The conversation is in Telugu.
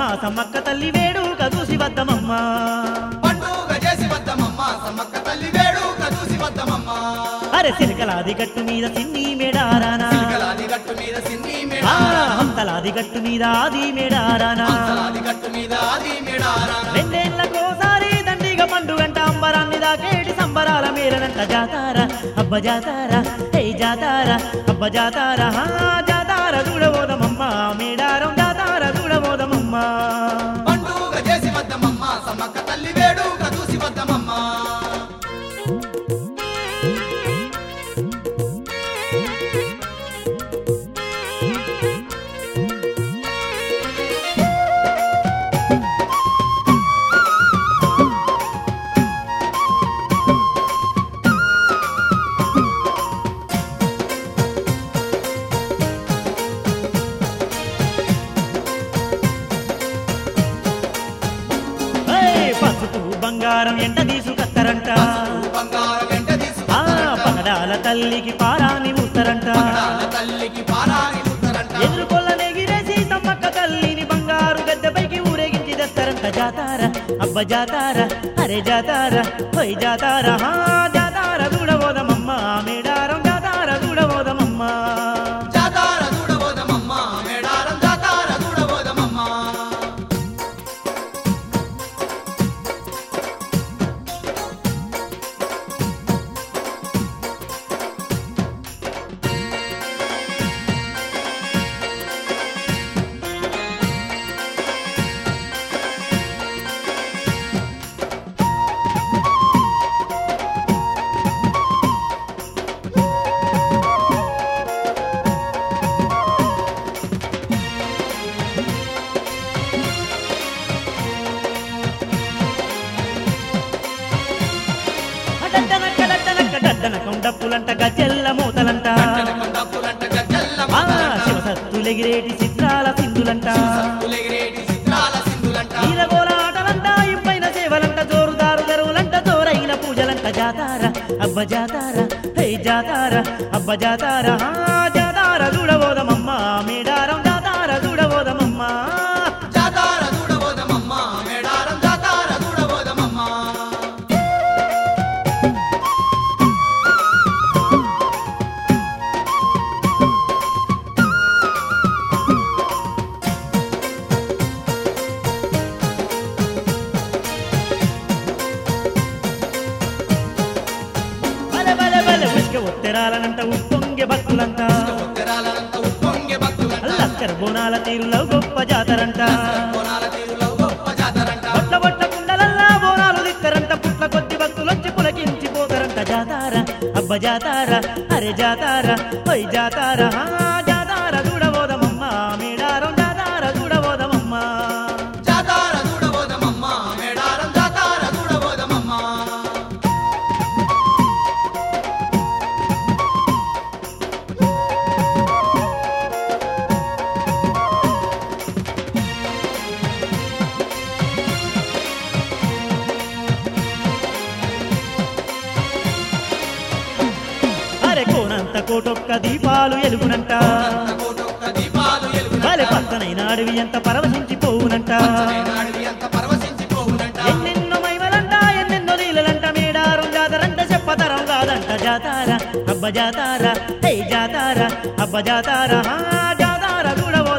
సమ్మక్క తల్లి వేడుక చూసి వద్దమమ్మ పండుగ చేసి వద్దమమ్మ సమ్మక్క తల్లి వేడుక చూసి వద్దమమ్మ అరే సిరకలాది గట్టు మీద సిన్ని మేడారానా సిలకలాది గట్టు మీద సిన్ని ఆ, మేడారాన హంతలాది గట్టు మీద ఆది మేడారానా హంసలాది గట్టు మీద ఆది మేడారాన రెండేళ్లకోసారి దండిగా పండుగంట అంబరాన్ని దాకేటి సంబరాల మేరనంట జాతార అబ్బ జాతార హే జాతార అబ్బ జాతార హా జాతార చూడబోదమమ్మ మేడారం జాతార చూడబోదమమ్మ పండుగ చేసి వద్దమమ్మ సమ్మక్క తల్లి వేడుక చూసి వద్దమమ్మ ఏయ్, పసుపు బంగారం ఎంట తీసుకత్తరంట బంగారం వెంట ఆ తీసుకుంటారంట పగడాల తల్లికి పారాని ఊస్తారంట పగడాల తల్లికి పారాని ముద్దరంట ఎదురుకొల్ల నెగిరేసి తమ్మక్క తల్లిని బంగారు గద్దెపైకి ఊరేగించి తెస్తారంట జాతార అబ్బ జాతార అరే జాతార హోయ్ జాతార హా జాతార చూడబోదమమ్మ మేడారం జాతార చూడబోదమమ్మ జాతార చూడబోదమమ్మ మేడారం జాతార చూడబోదమమ్మ డడ్డనక్క డడ్డనక్క డడ్డనక డప్పులంట గజ్జెల్ల మూతలంట డప్పులంట గజ్జల్ల ఆ శివసత్తులెగిరేటి చిత్రాల సింధులంట పులెగిరేటి చిత్రాల సింధులంట ఈరగోల ఆటలంట ఇంపైన సేవలంట జోరుదారు దరువులంట జోరైన పూజలంట జాతార అబ్బ జాతార హే జాతార అబ్బ జాతార హా జాతార చూడబోదమమ్మ మేడారం జాతార చూడబోదమమ్మ జాతార చూడబోదమమ్మ మేడారం జాతార చూడబోదమమ్మ బలె బలె బలె ఉష్క ఉత్తరాలనంట ఉప్పొంగె భక్తులంట ఉత్తరాలంత ఉప్పొంగే భక్తులంట లక్కర్ బోనాల తీరులో గొప్ప జాతరంట కోనాల తీరులో గొప్ప జాతరంట బొట్ల బొట్ల కుండలల్లా బోనాలు దిక్కరంట పుట్ల కొద్ది భక్తులొచ్చి పులకించిపోతారంట జాతార అబ్బ జాతార అరే జాతార హోయ్ జాతార హా జాతార చూడబోదమమ్మ మేడారం జాతార చూడబోదమమ్మ జాతార చూడబోదమమ్మ మేడారం జాతార చూడబోదమమ్మ అరే కోనంత కోటొక్క దీపాలు ఎలుగునంట కోటొక్క దీపాలు బలె ఎలుగునంట పక్కనైన అడవి ఎంత పరవశించిపోవునంట నాడివి అంత పరవశించిపోవునంట ఎన్నెన్నో మైమలంట ఎన్నెన్నో నీళ్ళలంట మేడారం జాతరంట చెప్పతరం కాదంట జాతార అబ్బ జాతార హే జాతార అబ్బ జాతార హా జాతార చూడబోదమమ్మ